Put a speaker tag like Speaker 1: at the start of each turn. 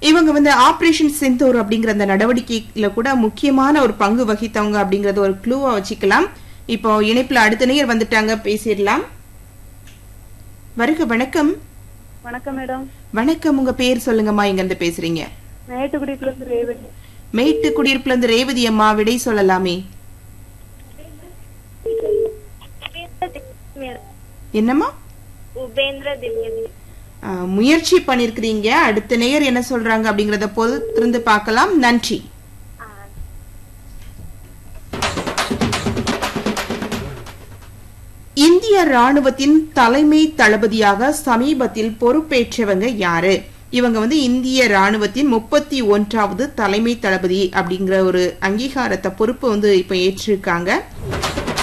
Speaker 1: இவங்க வந்து ஆபரேஷன் செந்தூர் அப்படிங்கிற அந்த நடவடிக்கையில கூட முக்கியமான ஒரு பங்கு வகித்தவங்க அப்படிங்கறது ஒரு க்ளூவா வச்சுக்கலாம் இப்போ இணைப்புல அடுத்த நேயர் வந்துட்டாங்க பேசிடலாம் வருக வணக்கம்
Speaker 2: வணக்கம் மேடம்
Speaker 1: வணக்கம் உங்க பேர் சொல்லுங்கம்மா இங்க இருந்து பேசுறீங்க
Speaker 2: மேட்டுக்குடியில இருந்து ரேவதி
Speaker 1: மேட்டு குடியிருப்புல இருந்து ரேவதி அம்மா விடை சொல்லலாமே என்னம்மா
Speaker 2: உபேந்திர திவ்யதி
Speaker 1: ஆ, முயற்சி பண்ணிருக்கிறீங்க அடுத்த நேயர் என்ன சொல்றாங்க அப்படிங்கறத பொறுத்திருந்து பார்க்கலாம் நன்றி இந்திய ராணுவத்தின் தலைமை தளபதியாக சமீபத்தில் பொறுப்பேற்றவங்க யாரு இவங்க வந்து இந்திய ராணுவத்தின் முப்பத்தி ஒன்றாவது தலைமை தளபதி அப்படிங்கிற ஒரு அங்கீகாரத்தை பொறுப்பு வந்து இப்ப ஏற்றிருக்காங்க